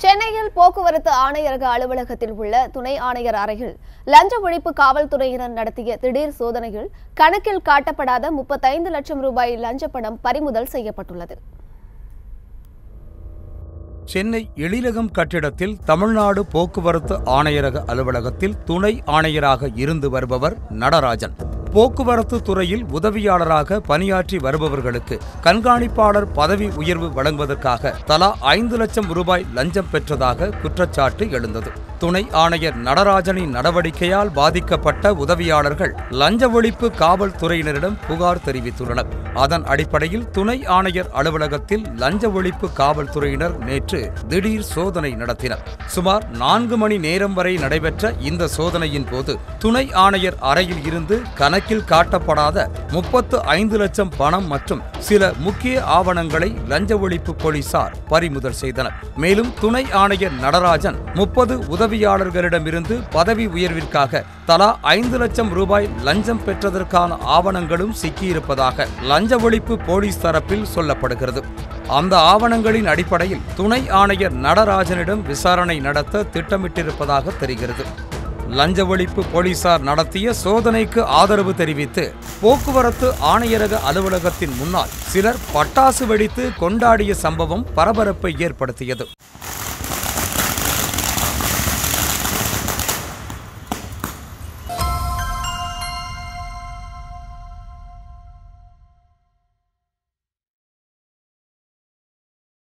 சென்னையில் போக்குவரத்து ஆணையரக அலுவலகத்தில் உள்ள துணை ஆணையர் அறையில் லஞ்ச ஒழிப்பு காவல்துறையினர் நடத்திய திடீர் சோதனையில் கணக்கில் காட்டப்படாத முப்பத்தைந்து லட்சம் ரூபாய் லஞ்ச பணம் பறிமுதல் செய்யப்பட்டுள்ளது சென்னை எழிலகம் கட்டிடத்தில் தமிழ்நாடு போக்குவரத்து ஆணையரக அலுவலகத்தில் துணை ஆணையராக இருந்து வருபவர் நடராஜன் போக்குவரத்து துறையில் உதவியாளராக பணியாற்றி வருபவர்களுக்கு கண்காணிப்பாளர் பதவி உயர்வு வழங்குவதற்காக தலா ஐந்து லட்சம் ரூபாய் லஞ்சம் பெற்றதாக குற்றச்சாட்டு எழுந்தது துணை ஆணையர் நடராஜனின் நடவடிக்கையால் பாதிக்கப்பட்ட உதவியாளர்கள் லஞ்ச ஒழிப்பு காவல்துறையினரிடம் புகார் தெரிவித்துள்ளனர் அதன் அடிப்படையில் துணை ஆணையர் அலுவலகத்தில் லஞ்ச ஒழிப்பு காவல்துறையினர் நேற்று திடீர் சோதனை நடத்தினர் சுமார் நான்கு மணி நேரம் வரை நடைபெற்ற இந்த சோதனையின் போது துணை ஆணையர் அறையில் இருந்து கணக்கில் காட்டப்படாத முப்பத்து ஐந்து லட்சம் பணம் மற்றும் சில முக்கிய ஆவணங்களை லஞ்ச ஒழிப்பு போலீசார் பறிமுதல் செய்தனர் மேலும் துணை ஆணையர் நடராஜன் முப்பது உதவியாளர்களிடமிருந்து பதவி உயர்விற்காக தலா ஐந்து லட்சம் ரூபாய் லஞ்சம் பெற்றதற்கான ஆவணங்களும் சிக்கியிருப்பதாக லஞ்ச ஒழிப்பு போலீஸ் தரப்பில் சொல்லப்படுகிறது அந்த ஆவணங்களின் அடிப்படையில் துணை ஆணையர் நடராஜனிடம் விசாரணை நடத்த திட்டமிட்டிருப்பதாக தெரிகிறது லஞ்ச ஒழிப்பு போலீசார் நடத்திய சோதனைக்கு ஆதரவு தெரிவித்து போக்குவரத்து ஆணையரக அலுவலகத்தின் முன்னால் சிலர் பட்டாசு வெடித்து கொண்டாடிய சம்பவம் பரபரப்பை ஏற்படுத்தியது